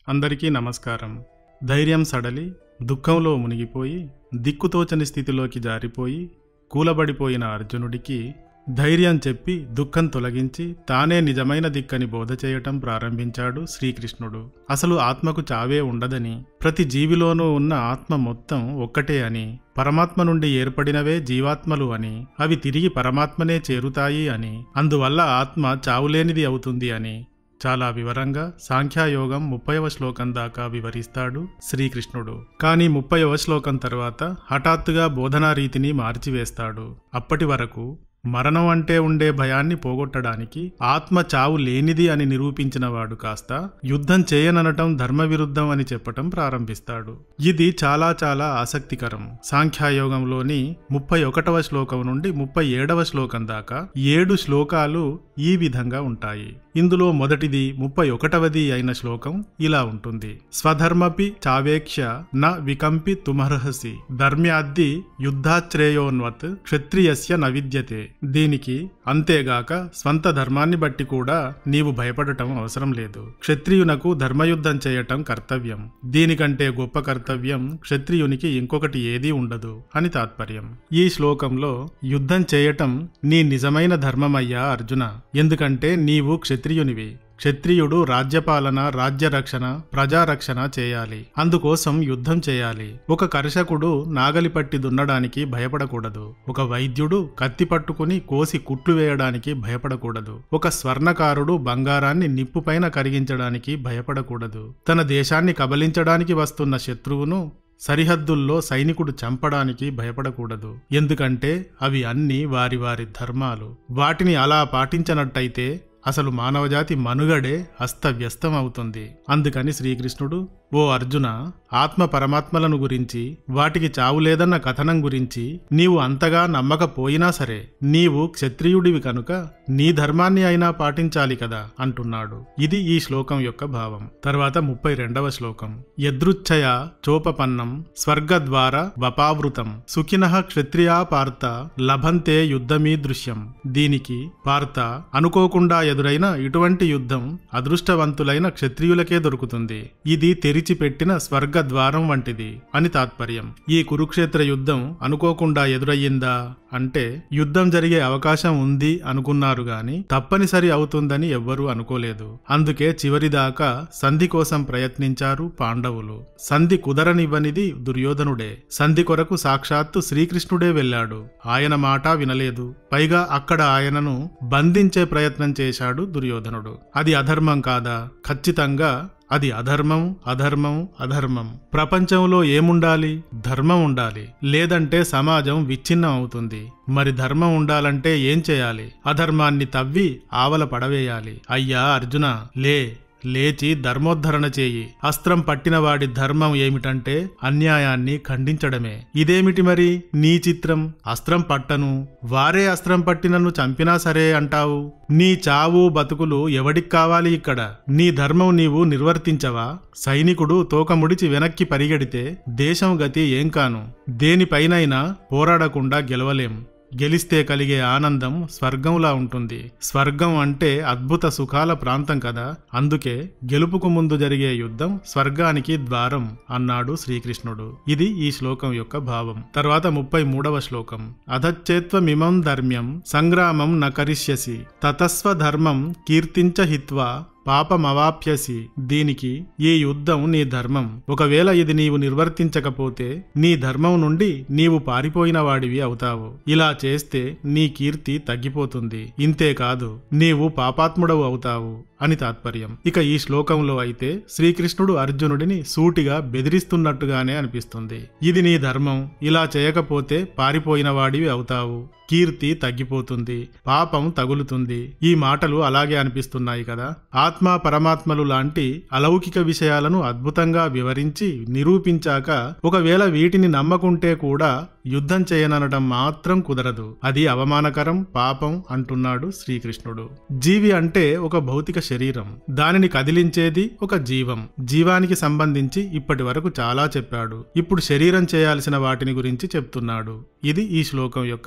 అందరికీ నమస్కారం ధైర్యం సడలి దుఃఖంలో మునిగిపోయి దిక్కుతోచని స్థితిలోకి జారిపోయి కూలబడిపోయిన అర్జునుడికి ధైర్యం చెప్పి దుఃఖం తొలగించి తానే నిజమైన దిక్కని బోధ చేయటం ప్రారంభించాడు శ్రీకృష్ణుడు అసలు ఆత్మకు చావే ఉండదని ప్రతి జీవిలోనూ ఉన్న ఆత్మ మొత్తం ఒక్కటే అని పరమాత్మ నుండి ఏర్పడినవే జీవాత్మలు అని అవి తిరిగి పరమాత్మనే చేరుతాయి అని అందువల్ల ఆత్మ చావులేనిది అవుతుంది అని చాలా వివరంగా సాంఖ్యాయోగం ముప్పైవ శ్లోకం దాకా వివరిస్తాడు శ్రీకృష్ణుడు కానీ ముప్పైవ శ్లోకం తర్వాత హఠాత్తుగా బోధనా రీతిని మార్చివేస్తాడు అప్పటి వరకు మరణం అంటే ఉండే భయాన్ని పోగొట్టడానికి ఆత్మ చావు లేనిది అని నిరూపించినవాడు కాస్త యుద్ధం చేయననటం ధర్మవిరుద్ధం అని చెప్పటం ప్రారంభిస్తాడు ఇది చాలా చాలా ఆసక్తికరం సాంఖ్యాయోగంలోని ముప్పై ఒకటవ శ్లోకం నుండి ముప్పై ఏడవ శ్లోకం దాకా ఏడు శ్లోకాలు ఈ విధంగా ఉంటాయి ఇందులో మొదటిది ముప్పై ఒకటవది అయిన శ్లోకం ఇలా ఉంటుంది స్వధర్మపి చావేక్ష న వికంపి తుమర్హసి ధర్మ్యాద్ది యుద్ధాశ్రేయోన్వత్ క్షత్రియస్య న విద్యతే దీనికి అంతేగాక స్వంత ధర్మాన్ని బట్టి కూడా నీవు భయపడటం అవసరం లేదు క్షత్రియునకు ధర్మయుద్ధం చేయటం కర్తవ్యం దీనికంటే గొప్ప కర్తవ్యం క్షత్రియునికి ఇంకొకటి ఏదీ ఉండదు అని తాత్పర్యం ఈ శ్లోకంలో యుద్ధం చేయటం నీ నిజమైన ధర్మమయ్యా అర్జున ఎందుకంటే నీవు క్షత్రియునివి క్షత్రియుడు రాజ్యపాలన రాజ్యరక్షణ ప్రజారక్షణ చేయాలి అందుకోసం యుద్ధం చేయాలి ఒక కర్షకుడు నాగలి పట్టి దున్నడానికి భయపడకూడదు ఒక వైద్యుడు కత్తి పట్టుకుని కోసి కుట్లు వేయడానికి భయపడకూడదు ఒక స్వర్ణకారుడు బంగారాన్ని నిప్పుపైన కరిగించడానికి భయపడకూడదు తన దేశాన్ని కబలించడానికి వస్తున్న శత్రువును సరిహద్దుల్లో సైనికుడు చంపడానికి భయపడకూడదు ఎందుకంటే అవి అన్ని వారి వారి ధర్మాలు వాటిని అలా పాటించనట్టయితే అసలు మానవజాతి మనుగడే అస్తవ్యస్తం అవుతుంది అందుకని శ్రీకృష్ణుడు ఓ అర్జున ఆత్మ పరమాత్మలను గురించి వాటికి చావు లేదన్న కథనం గురించి నీవు అంతగా నమ్మకపోయినా సరే నీవు క్షత్రియుడివి కనుక నీ ధర్మాన్ని అయినా పాటించాలి కదా అంటున్నాడు ఇది ఈ శ్లోకం యొక్క భావం తర్వాత ముప్పై రెండవ శ్లోకం యదృచ్ఛయ చోపపన్నం స్వర్గద్వార వపావృతం సుఖిన క్షత్రియా పార్త లభంతే యుద్ధమీదృశ్యం దీనికి పార్త అనుకోకుండా ఎదురైన ఇటువంటి యుద్ధం అదృష్టవంతులైన క్షత్రియులకే దొరుకుతుంది ఇది తెరిచిపెట్టిన స్వర్గ ద్వారం వంటిది అని తాత్పర్యం ఈ కురుక్షేత్ర యుద్ధం అనుకోకుండా ఎదురయ్యిందా అంటే యుద్ధం జరిగే అవకాశం ఉంది అనుకున్నారు గాని తప్పనిసరి అవుతుందని ఎవ్వరూ అనుకోలేదు అందుకే చివరిదాకా సంధి కోసం ప్రయత్నించారు పాండవులు సంధి కుదరనివ్వనిది దుర్యోధనుడే సంధి కొరకు సాక్షాత్తు శ్రీకృష్ణుడే వెళ్ళాడు ఆయన మాట వినలేదు పైగా అక్కడ ఆయనను బంధించే ప్రయత్నం చేశాడు దుర్యోధనుడు అది అధర్మం కాదా ఖచ్చితంగా అది అధర్మం అధర్మం అధర్మం ప్రపంచంలో ఏముండాలి ధర్మం ఉండాలి లేదంటే సమాజం విచ్ఛిన్నం అవుతుంది మరి ధర్మం ఉండాలంటే ఏం చేయాలి అధర్మాన్ని తవ్వి ఆవల పడవేయాలి అయ్యా అర్జున లే లేచి ధర్మోద్ధరణ చేయి అస్త్రం పట్టినవాడి ధర్మం ఏమిటంటే అన్యాయాన్ని ఖండించడమే ఇదేమిటి మరి నీ చిత్రం అస్త్రం పట్టను వారే అస్త్రం పట్టి నన్ను చంపినా సరే అంటావు నీ చావు బతుకులు ఎవడికి కావాలి ఇక్కడ నీ ధర్మం నీవు నిర్వర్తించవా సైనికుడు తోక ముడిచి వెనక్కి పరిగెడితే దేశం గతి ఏం కాను దేనిపైనైనా పోరాడకుండా గెలవలేం గెలిస్తే కలిగే ఆనందం స్వర్గంలా ఉంటుంది స్వర్గం అంటే అద్భుత సుఖాల ప్రాంతం కదా అందుకే గెలుపుకు ముందు జరిగే యుద్ధం స్వర్గానికి ద్వారం అన్నాడు శ్రీకృష్ణుడు ఇది ఈ శ్లోకం యొక్క భావం తర్వాత ముప్పై మూడవ శ్లోకం అధచ్చేత్వమిమం ధర్మ్యం సంగ్రామం న కరిష్యసి తతస్వ ధర్మం కీర్తించ హిత్వా పాపమవాప్యసి దీనికి ఈ యుద్ధం నీ ధర్మం ఒకవేళ ఇది నీవు నిర్వర్తించకపోతే నీ ధర్మం నుండి నీవు పారిపోయిన వాడివి అవుతావు ఇలా చేస్తే నీ కీర్తి తగ్గిపోతుంది ఇంతేకాదు నీవు పాపాత్ముడవు అవుతావు అని తాత్పర్యం ఇక ఈ శ్లోకంలో అయితే శ్రీకృష్ణుడు అర్జునుడిని సూటిగా బెదిరిస్తున్నట్టుగానే అనిపిస్తుంది ఇది నీ ధర్మం ఇలా చేయకపోతే పారిపోయిన వాడివి అవుతావు కీర్తి తగ్గిపోతుంది పాపం తగులుతుంది ఈ మాటలు అలాగే అనిపిస్తున్నాయి కదా ఆత్మ పరమాత్మలు లాంటి అలౌకిక విషయాలను అద్భుతంగా వివరించి నిరూపించాక ఒకవేళ వీటిని నమ్మకుంటే కూడా యుద్ధం చేయననడం మాత్రం కుదరదు అది అవమానకరం పాపం అంటున్నాడు శ్రీకృష్ణుడు జీవి అంటే ఒక భౌతిక శరీరం దానిని కదిలించేది ఒక జీవం జీవానికి సంబంధించి ఇప్పటి వరకు చాలా చెప్పాడు ఇప్పుడు శరీరం చేయాల్సిన వాటిని గురించి చెప్తున్నాడు ఇది ఈ శ్లోకం యొక్క అంతరార్థం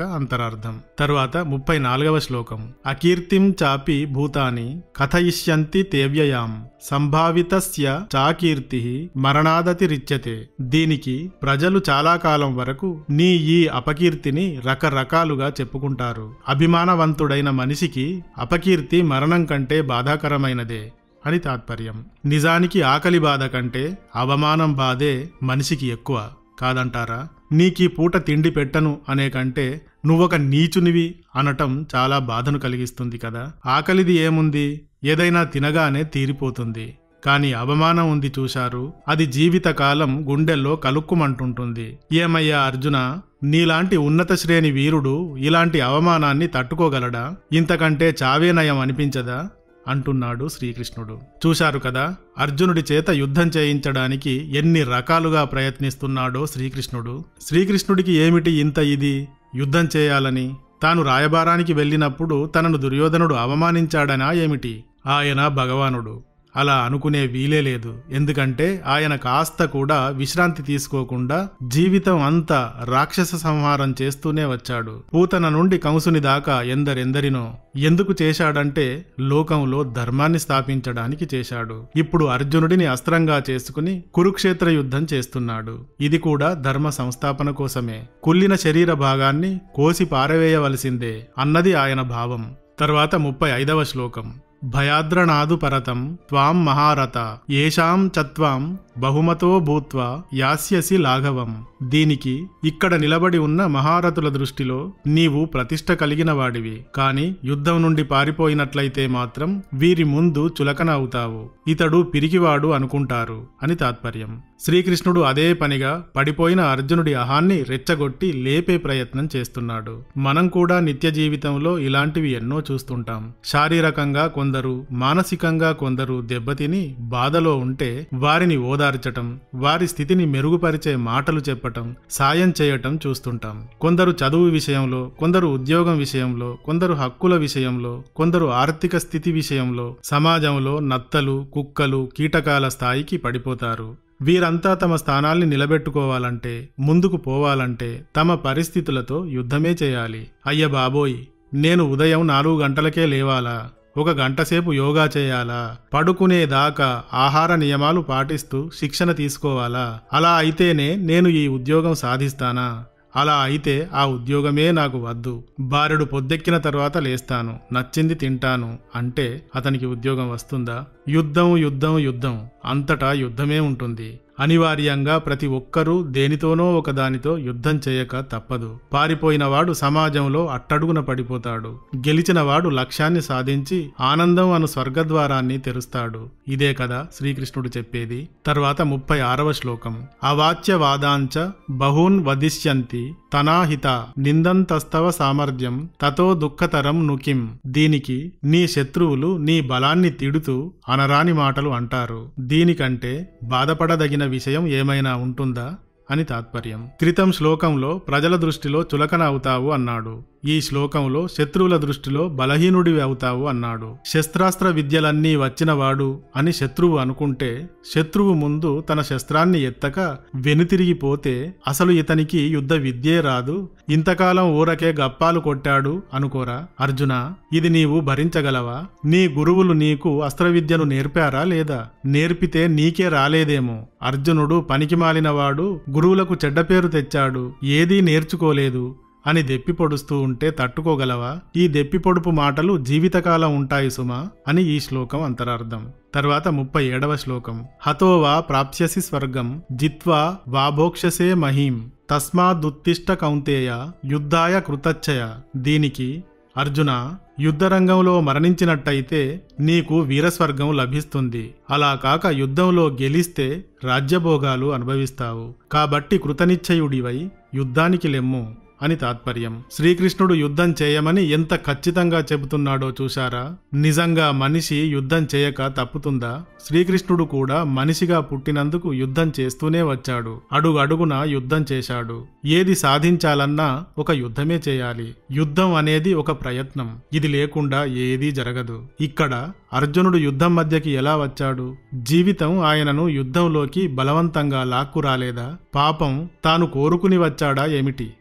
అంతరార్థం తరువాత ముప్పై నాలుగవ శ్లోకం అకీర్తిం చాపి భూతాని కథయిష్యంతి తేవ్యయాం సంభావితస్య చాకీర్తి మరణాదతిరిచ్యతే దీనికి ప్రజలు చాలా కాలం వరకు నీ ఈ అపకీర్తిని రకరకాలుగా చెప్పుకుంటారు అభిమానవంతుడైన మనిషికి అపకీర్తి మరణం కంటే బాధాకరమైనదే అని తాత్పర్యం నిజానికి ఆకలి బాధ కంటే అవమానం బాధే మనిషికి ఎక్కువ కాదంటారా నీకీ పూట తిండి పెట్టను అనే కంటే నువ్వొక నీచునివి అనటం చాలా బాధను కలిగిస్తుంది కదా ఆకలిది ఏముంది ఏదైనా తినగానే తీరిపోతుంది కానీ అవమానం ఉంది చూశారు అది జీవితకాలం గుండెల్లో కలుక్కుమంటుంటుంది ఏమయ్యా అర్జున నీలాంటి ఉన్నత శ్రేణి వీరుడు ఇలాంటి అవమానాన్ని తట్టుకోగలడా ఇంతకంటే చావే నయం అనిపించదా అంటున్నాడు శ్రీకృష్ణుడు చూశారు కదా అర్జునుడి చేత యుద్ధం చేయించడానికి ఎన్ని రకాలుగా ప్రయత్నిస్తున్నాడో శ్రీకృష్ణుడు శ్రీకృష్ణుడికి ఏమిటి ఇంత ఇది యుద్ధం చేయాలని తాను రాయబారానికి వెళ్ళినప్పుడు తనను దుర్యోధనుడు అవమానించాడనా ఏమిటి ఆయన భగవానుడు అలా అనుకునే వీలే లేదు ఎందుకంటే ఆయన కాస్త కూడా విశ్రాంతి తీసుకోకుండా జీవితం అంతా రాక్షస సంహారం చేస్తూనే వచ్చాడు పూతన నుండి కంసుని దాకా ఎందరెందరినో ఎందుకు చేశాడంటే లోకంలో ధర్మాన్ని స్థాపించడానికి చేశాడు ఇప్పుడు అర్జునుడిని అస్త్రంగా చేసుకుని కురుక్షేత్ర యుద్ధం చేస్తున్నాడు ఇది కూడా ధర్మ సంస్థాపన కోసమే కుళ్ళిన శరీర భాగాన్ని కోసి పారవేయవలసిందే అన్నది ఆయన భావం తర్వాత ముప్పై ఐదవ శ్లోకం భయాద్రనాదు పరతం త్వాం మహారథ ఏషాం చత్వాం బహుమతో భూత్వా యాస్యసి లాఘవం దీనికి ఇక్కడ నిలబడి ఉన్న మహారథుల దృష్టిలో నీవు ప్రతిష్ట కలిగిన వాడివి కాని యుద్ధం నుండి పారిపోయినట్లయితే మాత్రం వీరి ముందు చులకన అవుతావు ఇతడు పిరికివాడు అనుకుంటారు అని తాత్పర్యం శ్రీకృష్ణుడు అదే పనిగా పడిపోయిన అర్జునుడి అహాన్ని రెచ్చగొట్టి లేపే ప్రయత్నం చేస్తున్నాడు మనం కూడా నిత్య జీవితంలో ఇలాంటివి ఎన్నో చూస్తుంటాం శారీరకంగా కొందరు మానసికంగా కొందరు దెబ్బతిని బాధలో ఉంటే వారిని ఓదార్చటం వారి స్థితిని మెరుగుపరిచే మాటలు చెప్పటం సాయం చేయటం చూస్తుంటాం కొందరు చదువు విషయంలో కొందరు ఉద్యోగం విషయంలో కొందరు హక్కుల విషయంలో కొందరు ఆర్థిక స్థితి విషయంలో సమాజంలో నత్తలు కుక్కలు కీటకాల స్థాయికి పడిపోతారు వీరంతా తమ స్థానాల్ని నిలబెట్టుకోవాలంటే ముందుకు పోవాలంటే తమ పరిస్థితులతో యుద్ధమే చేయాలి అయ్య బాబోయ్ నేను ఉదయం నాలుగు గంటలకే లేవాలా ఒక గంటసేపు యోగా చేయాలా పడుకునేదాకా ఆహార నియమాలు పాటిస్తూ శిక్షణ తీసుకోవాలా అలా అయితేనే నేను ఈ ఉద్యోగం సాధిస్తానా అలా అయితే ఆ ఉద్యోగమే నాకు వద్దు బారెడు పొద్దెక్కిన తర్వాత లేస్తాను నచ్చింది తింటాను అంటే అతనికి ఉద్యోగం వస్తుందా యుద్ధం యుద్ధం యుద్ధం అంతటా యుద్ధమే ఉంటుంది అనివార్యంగా ప్రతి ఒక్కరూ దేనితోనో ఒకదానితో యుద్ధం చేయక తప్పదు పారిపోయినవాడు సమాజంలో అట్టడుగున పడిపోతాడు గెలిచినవాడు లక్ష్యాన్ని సాధించి ఆనందం అను స్వర్గద్వారాన్ని తెరుస్తాడు ఇదే కదా శ్రీకృష్ణుడు చెప్పేది తర్వాత ముప్పై ఆరవ శ్లోకం అవాచ్యవాదాంచ బహూన్ వదిష్యంతి తనాహిత నిందంతస్తవ సామర్థ్యం తతో దుఃఖతరం నుకిం దీనికి నీ శత్రువులు నీ బలాన్ని తిడుతూ అనరాని మాటలు అంటారు దీనికంటే బాధపడదగిన విషయం ఏమైనా ఉంటుందా అని తాత్పర్యం క్రితం శ్లోకంలో ప్రజల దృష్టిలో చులకన అవుతావు అన్నాడు ఈ శ్లోకంలో శత్రువుల దృష్టిలో బలహీనుడివి అవుతావు అన్నాడు శస్త్రాస్త్ర విద్యలన్నీ వచ్చినవాడు అని శత్రువు అనుకుంటే శత్రువు ముందు తన శస్త్రాన్ని ఎత్తక వెనుతిరిగిపోతే అసలు ఇతనికి యుద్ధ విద్యే రాదు ఇంతకాలం ఊరకే గప్పాలు కొట్టాడు అనుకోరా అర్జున ఇది నీవు భరించగలవా నీ గురువులు నీకు అస్త్ర విద్యను నేర్పారా లేదా నేర్పితే నీకే రాలేదేమో అర్జునుడు పనికిమాలినవాడు గురువులకు చెడ్డ పేరు తెచ్చాడు ఏదీ నేర్చుకోలేదు అని దెప్పి పొడుస్తూ ఉంటే తట్టుకోగలవా ఈ దెప్పి పొడుపు మాటలు జీవితకాలం ఉంటాయి సుమా అని ఈ శ్లోకం అంతరార్థం తర్వాత ముప్పై ఏడవ శ్లోకం హతోవా ప్రాప్స్యసి స్వర్గం జిత్వా వాభోక్షసే మహీం తస్మాదుత్తిష్ట కౌంతేయ యుద్ధాయ కృతచ్చయ దీనికి అర్జున యుద్ధరంగంలో మరణించినట్టయితే నీకు వీరస్వర్గం లభిస్తుంది అలా కాక యుద్ధంలో గెలిస్తే రాజ్యభోగాలు అనుభవిస్తావు కాబట్టి కృతనిశ్చయుడివై యుద్ధానికి లెమ్ము అని తాత్పర్యం శ్రీకృష్ణుడు యుద్ధం చేయమని ఎంత ఖచ్చితంగా చెబుతున్నాడో చూశారా నిజంగా మనిషి యుద్ధం చేయక తప్పుతుందా శ్రీకృష్ణుడు కూడా మనిషిగా పుట్టినందుకు యుద్ధం చేస్తూనే వచ్చాడు అడుగు అడుగున యుద్ధం చేశాడు ఏది సాధించాలన్నా ఒక యుద్ధమే చేయాలి యుద్ధం అనేది ఒక ప్రయత్నం ఇది లేకుండా ఏదీ జరగదు ఇక్కడ అర్జునుడు యుద్ధం మధ్యకి ఎలా వచ్చాడు జీవితం ఆయనను యుద్ధంలోకి బలవంతంగా లాక్కు రాలేదా పాపం తాను కోరుకుని వచ్చాడా ఏమిటి ఇప్పుడు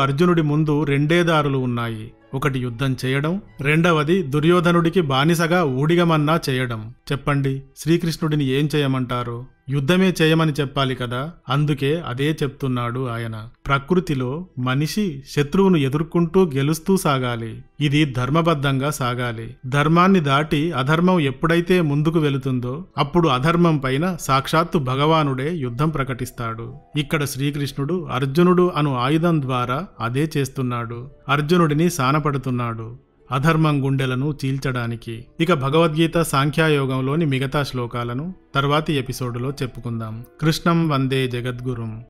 అర్జునుడి ముందు రెండే దారులు ఉన్నాయి ఒకటి యుద్ధం చేయడం రెండవది దుర్యోధనుడికి బానిసగా ఊడిగమన్నా చేయడం చెప్పండి శ్రీకృష్ణుడిని ఏం చేయమంటారు యుద్ధమే చేయమని చెప్పాలి కదా అందుకే అదే చెప్తున్నాడు ఆయన ప్రకృతిలో మనిషి శత్రువును ఎదుర్కొంటూ గెలుస్తూ సాగాలి ఇది ధర్మబద్ధంగా సాగాలి ధర్మాన్ని దాటి అధర్మం ఎప్పుడైతే ముందుకు వెళుతుందో అప్పుడు అధర్మం పైన సాక్షాత్తు భగవానుడే యుద్ధం ప్రకటిస్తాడు ఇక్కడ శ్రీకృష్ణుడు అర్జునుడు అను ఆయుధం ద్వారా అదే చేస్తున్నాడు అర్జునుడిని సానపడుతున్నాడు అధర్మం గుండెలను చీల్చడానికి ఇక భగవద్గీత సాంఖ్యాయోగంలోని మిగతా శ్లోకాలను తర్వాతి ఎపిసోడులో చెప్పుకుందాం కృష్ణం వందే జగద్గురుం